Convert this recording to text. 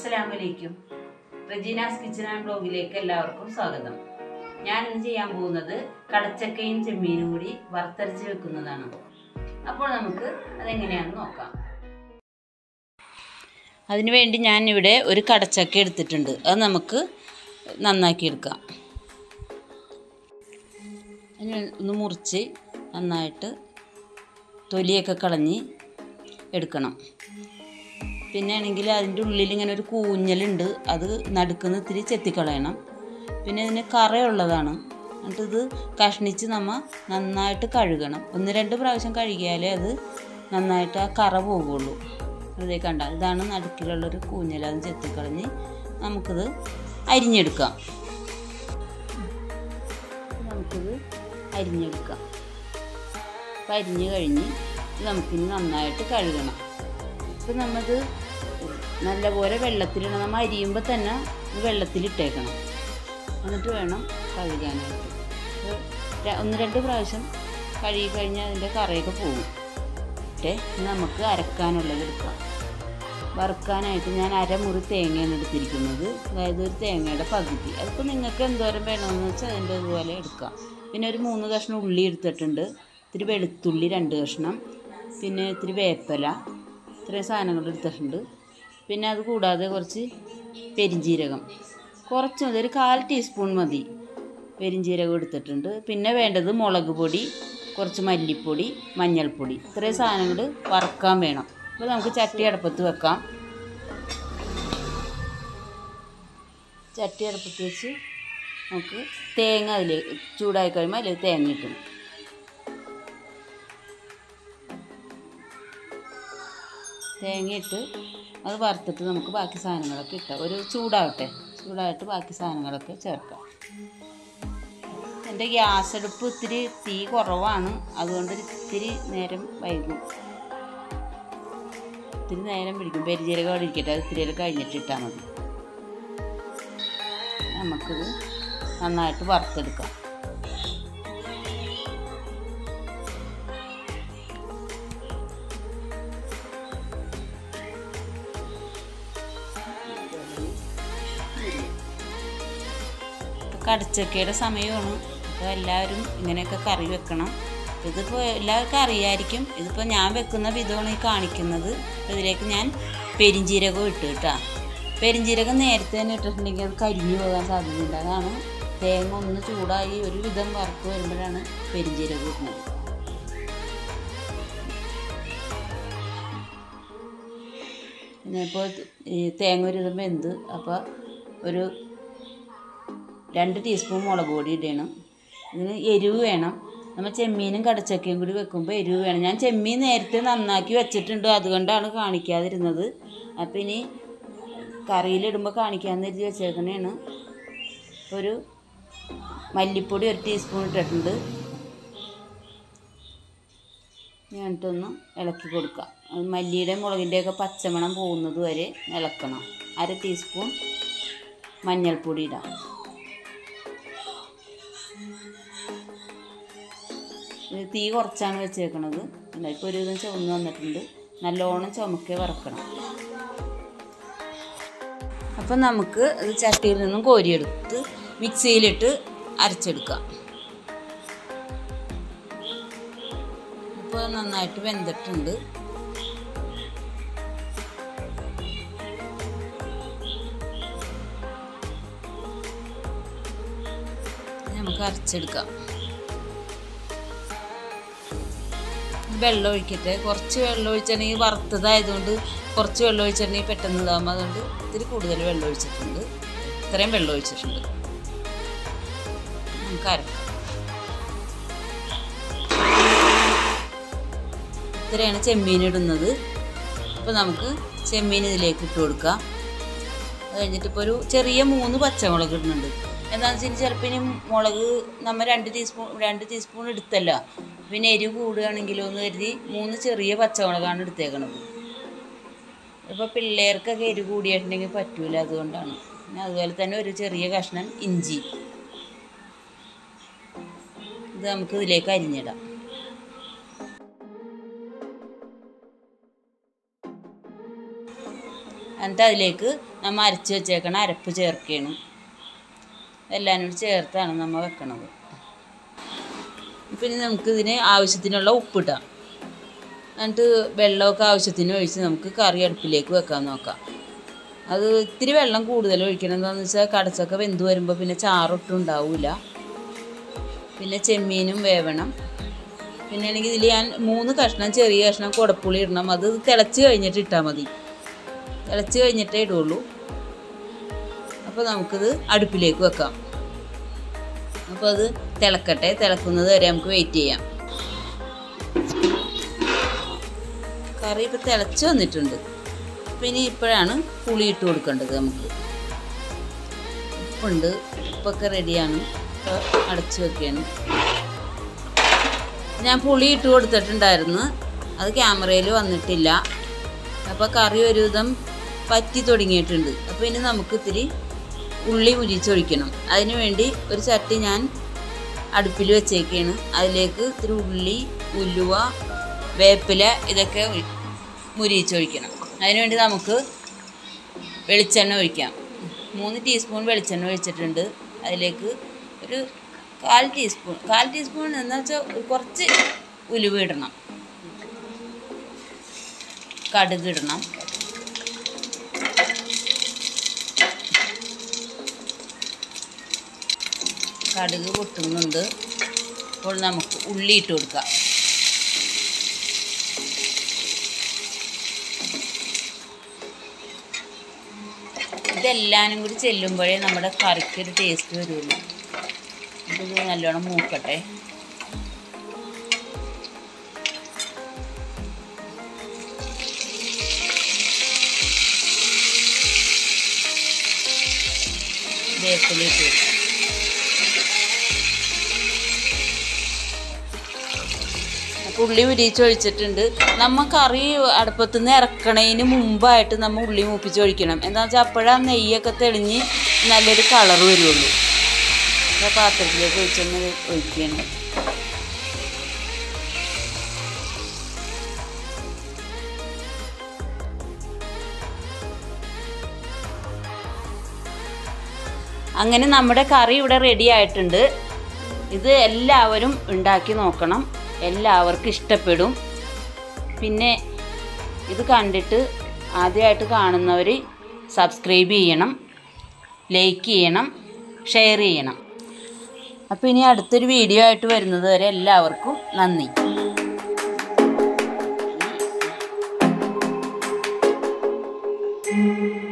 അസ്സലാമലൈക്കും റെജീനാസ് kitchen and ബ്ലോഗിലേക്ക് എല്ലാവർക്കും സ്വാഗതം ഞാൻ ഇന്ന് ചെയ്യാൻ പോകുന്നത് കടച്ചക്കയും ചെമ്മീനും കൂടി വറുത്തരച്ച് വെക്കുന്നതാണ് അപ്പോൾ നമുക്ക് അതെങ്ങനെയാണെന്ന് നോക്കാം അതിനുവേണ്ടി ഞാൻ ഇവിടെ ഒരു കടച്ചക്ക എടുത്തിട്ടുണ്ട് അത് നമുക്ക് നന്നാക്കി എടുക്കാം അതിന് ഒന്ന് മുറിച്ച് നന്നായിട്ട് തൊലിയൊക്കെ കളഞ്ഞ് എടുക്കണം പിന്നെ ആണെങ്കിൽ അതിൻ്റെ ഉള്ളിൽ ഇങ്ങനെ ഒരു കൂഞ്ഞലുണ്ട് അത് നടുക്കുന്ന ഇത്തിരി ചെത്തിക്കളയണം പിന്നെ ഇതിന് കറയുള്ളതാണ് എന്നിട്ട് ഇത് കഷ്ണിച്ച് നമ്മൾ നന്നായിട്ട് കഴുകണം ഒന്ന് രണ്ട് പ്രാവശ്യം കഴുകിയാലേ അത് നന്നായിട്ട് ആ കറ പോകുള്ളൂ അതേ കണ്ട ഇതാണ് നടുക്കിലുള്ളൊരു കൂഞ്ഞൽ അത് ചെത്തിക്കളഞ്ഞ് നമുക്കിത് അരിഞ്ഞെടുക്കാം നമുക്കിത് അരിഞ്ഞെടുക്കാം അപ്പം അരിഞ്ഞ് കഴിഞ്ഞ് ഇത് നമുക്കിനി നന്നായിട്ട് കഴുകണം ഇപ്പം നമ്മത് നല്ലപോലെ വെള്ളത്തിലിടണം നമ്മൾ അരിയുമ്പോൾ തന്നെ ഇത് വെള്ളത്തിലിട്ടേക്കണം എന്നിട്ട് വേണം കഴുകാനായിട്ട് ഇത് ര- ഒന്ന് രണ്ട് പ്രാവശ്യം കഴുകി കഴിഞ്ഞാൽ അതിൻ്റെ കറയൊക്കെ പോകും എന്നിട്ട് നമുക്ക് അരക്കാനുള്ളത് എടുക്കാം വറുക്കാനായിട്ട് ഞാൻ അരമുറി തേങ്ങയാണ് എടുത്തിരിക്കുന്നത് അതായത് ഒരു തേങ്ങയുടെ പകുതി അതിപ്പോൾ നിങ്ങൾക്ക് എന്തോരം വേണമെന്ന് വെച്ചാൽ അതിൻ്റെ ഇതുപോലെ എടുക്കാം പിന്നെ ഒരു മൂന്ന് കഷ്ണം ഉള്ളി എടുത്തിട്ടുണ്ട് ഇത്തിരി വെളുത്തുള്ളി രണ്ട് കഷ്ണം പിന്നെ ഇത്തിരി വേപ്പല ഇത്രയും സാധനങ്ങൾ എടുത്തിട്ടുണ്ട് പിന്നെ അത് കൂടാതെ കുറച്ച് പെരിഞ്ജീരകം കുറച്ച് മതി ഒരു കാൽ ടീസ്പൂൺ മതി പെരിഞ്ജീരകം എടുത്തിട്ടുണ്ട് പിന്നെ വേണ്ടത് മുളക് പൊടി കുറച്ച് മല്ലിപ്പൊടി മഞ്ഞൾപ്പൊടി ഇത്രയും സാധനങ്ങൾ വറക്കാൻ വേണം അപ്പോൾ നമുക്ക് ചട്ടി അടുപ്പത്ത് വെക്കാം ചട്ടി അടുപ്പത്ത് വെച്ച് നമുക്ക് തേങ്ങ അതിൽ ചൂടായി കഴിയുമ്പോൾ അതിൽ തേങ്ങ ഇട്ടു തേങ്ങയിട്ട് അത് വറുത്തിട്ട് നമുക്ക് ബാക്കി സാധനങ്ങളൊക്കെ ഇട്ടാം ഒരു ചൂടാവട്ടെ ചൂടായിട്ട് ബാക്കി സാധനങ്ങളൊക്കെ ചേർക്കാം എൻ്റെ ഗ്യാസ് അടുപ്പ് ഇത്തിരി തീ കുറവാണ് അതുകൊണ്ട് ഒരു ഇത്തിരി നേരം വൈകും ഇത്തിരി നേരം പിടിക്കും പെരിജീരകം അവിടെ ഇരിക്കട്ടെ അത് ഇത്തിരി കഴിഞ്ഞിട്ട് ഇട്ടാൽ മതി നമുക്കിത് നന്നായിട്ട് വറുത്തെടുക്കാം കടച്ചക്കയുടെ സമയമാണ് അപ്പോൾ എല്ലാവരും ഇങ്ങനെയൊക്കെ കറി വെക്കണം ഇതിപ്പോൾ എല്ലാവർക്കും അറിയായിരിക്കും ഇതിപ്പോൾ ഞാൻ വെക്കുന്ന വിധമാണ് ഈ കാണിക്കുന്നത് ഇതിലേക്ക് ഞാൻ പെരിഞ്ജീരകം ഇട്ട് കേട്ടോ പെരിഞ്ജീരകം നേരത്തെ തന്നെ ഇട്ടിട്ടുണ്ടെങ്കിൽ അത് കരിഞ്ഞു പോകാൻ സാധ്യതയുണ്ട് അതാണ് തേങ്ങ ഒന്ന് ചൂടായി ഒരു വിധം വറുത്ത് വരുമ്പോഴാണ് പെരിഞ്ജീരകം ഇടുന്നത് പിന്നെ ഇപ്പോൾ ഈ തേങ്ങ ഒരു വിധം വെന്ത് അപ്പോൾ ഒരു രണ്ട് ടീസ്പൂൺ മുളക് പൊടി ഇടണം ഇതിന് എരിവ് വേണം നമ്മൾ ചെമ്മീനും കടച്ചക്കയും കൂടി വെക്കുമ്പോൾ എരിവ് വേണം ഞാൻ ചെമ്മീൻ നേരത്തെ നന്നാക്കി വെച്ചിട്ടുണ്ട് അതുകൊണ്ടാണ് കാണിക്കാതിരുന്നത് അപ്പം ഇനി കറിയിലിടുമ്പോൾ കാണിക്കാമെന്ന് കരുതി വെച്ചേക്കണേണ് ഒരു മല്ലിപ്പൊടി ഒരു ടീസ്പൂൺ ഇട്ടിട്ടുണ്ട് ഞാനിട്ടൊന്ന് ഇളക്കി കൊടുക്കാം അത് മല്ലിയുടെ മുളകിൻ്റെയൊക്കെ പച്ചമണം പോകുന്നത് വരെ ഇളക്കണം അര ടീസ്പൂൺ മഞ്ഞൾപ്പൊടി ഇടാം ഇത് തീ കുറച്ചാണ് വെച്ചേക്കണത് അല്ല ഇപ്പോൾ ഒരു വിധം ചുവന്ന് വന്നിട്ടുണ്ട് നല്ലോണം ചുമക്കെ വറക്കണം അപ്പം നമുക്ക് ഇത് ചട്ടിയിൽ നിന്നും കോരിയെടുത്ത് മിക്സിയിലിട്ട് അരച്ചെടുക്കാം ഇപ്പോൾ നന്നായിട്ട് വെന്തിട്ടുണ്ട് ഇനി നമുക്ക് അരച്ചെടുക്കാം വെള്ളം ഒഴിക്കട്ടെ കുറച്ച് വെള്ളം ഒഴിച്ചിട്ടുണ്ടെങ്കിൽ വറുത്തതായതുകൊണ്ട് കുറച്ച് വെള്ളം ഒഴിച്ചിട്ടുണ്ടെങ്കിൽ പെട്ടെന്ന് ഇതാകുമ്പോൾ അതുകൊണ്ട് ഇത്തിരി കൂടുതൽ വെള്ളം ഒഴിച്ചിട്ടുണ്ട് ഇത്രയും വെള്ളം ഒഴിച്ചിട്ടുണ്ട് നമുക്ക് അരക്കാം ഇത്രയാണ് ചെമ്മീൻ ഇടുന്നത് അപ്പോൾ നമുക്ക് ചെമ്മീൻ ഇതിലേക്ക് ഇട്ട് കൊടുക്കാം അത് കഴിഞ്ഞിട്ട് ഇപ്പോൾ ഒരു ചെറിയ മൂന്ന് പച്ചമുളക് ഇടുന്നുണ്ട് എന്താണെന്ന് വെച്ചാൽ ചിലപ്പോൾ ഇനി മുളക് നമ്മൾ രണ്ട് ടീസ്പൂൺ രണ്ട് ടീസ്പൂൺ എടുത്തല്ല പിന്നെ എരിവ് കൂടുകയാണെങ്കിലോ എന്ന് കരുതി മൂന്ന് ചെറിയ പച്ചമുളകാണ് എടുത്തേക്കണത് ഇപ്പോൾ പിള്ളേർക്കൊക്കെ എരിവ് കൂടിയിട്ടുണ്ടെങ്കിൽ പറ്റൂല അതുകൊണ്ടാണ് പിന്നെ അതുപോലെ തന്നെ ഒരു ചെറിയ കഷ്ണം ഇഞ്ചി ഇത് നമുക്ക് ഇതിലേക്ക് അരിഞ്ഞിടാം എന്നിട്ട് അതിലേക്ക് നമ്മൾ അരച്ച് വെച്ചേക്കണ അരപ്പ് ചേർക്കുകയാണ് എല്ലാം കൂടി ചേർത്താണ് നമ്മൾ വെക്കണത് പിന്നെ നമുക്ക് ഇതിന് ആവശ്യത്തിനുള്ള ഉപ്പിടാം എന്നിട്ട് വെള്ളമൊക്കെ ആവശ്യത്തിന് ഒഴിച്ച് നമുക്ക് കറി അടുപ്പിലേക്ക് വെക്കാൻ നോക്കാം അത് ഇത്തിരി വെള്ളം കൂടുതൽ ഒഴിക്കണം എന്താണെന്ന് വെച്ചാൽ കടച്ചൊക്കെ വെന്ത് വരുമ്പോൾ പിന്നെ ചാറൊട്ടും ഉണ്ടാവില്ല പിന്നെ ചെമ്മീനും വേവണം പിന്നെ ആണെങ്കിൽ ഇതിൽ ഞാൻ മൂന്ന് കഷ്ണം ചെറിയ കഷ്ണം കുടപ്പുളി ഇടണം അത് തിളച്ച് കഴിഞ്ഞിട്ട് ഇട്ടാൽ മതി തിളച്ച് കഴിഞ്ഞിട്ടേ ഇടുള്ളൂ അപ്പോൾ നമുക്കിത് അടുപ്പിലേക്ക് വെക്കാം അപ്പോൾ അത് തിളക്കട്ടെ തിളക്കുന്നത് വരെ നമുക്ക് വെയിറ്റ് ചെയ്യാം കറി ഇപ്പോൾ തിളച്ച് വന്നിട്ടുണ്ട് അപ്പോൾ ഇനി ഇപ്പോഴാണ് പുളി ഇട്ട് കൊടുക്കേണ്ടത് നമുക്ക് ഉപ്പുണ്ട് ഉപ്പൊക്കെ റെഡിയാണ് ഇപ്പോൾ അടച്ച് വെക്കുകയാണ് ഞാൻ പുളി ഇട്ട് കൊടുത്തിട്ടുണ്ടായിരുന്നു അത് ക്യാമറയിൽ വന്നിട്ടില്ല അപ്പോൾ കറി ഒരുവിധം പറ്റി തുടങ്ങിയിട്ടുണ്ട് അപ്പോൾ ഇനി നമുക്ക് ഇത്തിരി ഉള്ളി മുരിച്ചൊഴിക്കണം അതിന് വേണ്ടി ഒരു ചട്ടി ഞാൻ അടുപ്പിൽ വെച്ചേക്കാണ് അതിലേക്ക് ഇത്തിരി ഉള്ളി ഉലുവ വേപ്പില ഇതൊക്കെ ഒഴി- മുരിച്ചൊഴിക്കണം അതിനുവേണ്ടി നമുക്ക് വെളിച്ചെണ്ണ ഒഴിക്കാം മൂന്ന് ടീസ്പൂൺ വെളിച്ചെണ്ണ ഒഴിച്ചിട്ടുണ്ട് അതിലേക്ക് ഒരു കാൽ ടീസ്പൂൺ കാൽ ടീസ്പൂൺ എന്ന് വെച്ചാൽ കുറച്ച് ഉലുവ ഇടണം കടുക് ഇടണം കടുക് പൊട്ടുന്നുണ്ട് അപ്പോൾ നമുക്ക് ഉള്ളി ഇട്ട് കൊടുക്കാം ഇതെല്ലാനും കൂടി ചെല്ലുമ്പോഴേ നമ്മുടെ കറിക്ക് ഒരു ടേസ്റ്റ് വരുള്ളൂ ഇത് നല്ലോണം മൂക്കട്ടെ വേപ്പില ഇട്ട് കൊടുക്കാം അപ്പോൾ ഉള്ളി ഉരിച്ചൊഴിച്ചിട്ടുണ്ട് നമ്മ കറി അടുപ്പത്തു നിന്ന് ഇറക്കണതിന് മുമ്പായിട്ട് നമ്മൾ ഉള്ളി മൂപ്പിച്ചൊഴിക്കണം എന്താണെന്ന് വെച്ചാൽ അപ്പോഴാണ് നെയ്യൊക്കെ തെളിഞ്ഞ് നല്ലൊരു കളർ വരുള്ളൂ അപ്പോൾ പാത്രത്തിലേക്ക് ഒഴിച്ചൊന്ന് ഒഴിക്കണം അങ്ങനെ നമ്മുടെ കറി ഇവിടെ റെഡി ആയിട്ടുണ്ട് ഇത് എല്ലാവരും ഉണ്ടാക്കി നോക്കണം എല്ലാവർക്കും ഇഷ്ടപ്പെടും പിന്നെ ഇത് കണ്ടിട്ട് ആദ്യമായിട്ട് കാണുന്നവർ സബ്സ്ക്രൈബ് ചെയ്യണം ലൈക്ക് ചെയ്യണം ഷെയർ ചെയ്യണം അപ്പോൾ ഇനി അടുത്തൊരു വീഡിയോ ആയിട്ട് വരുന്നത് വരെ എല്ലാവർക്കും നന്ദി thank you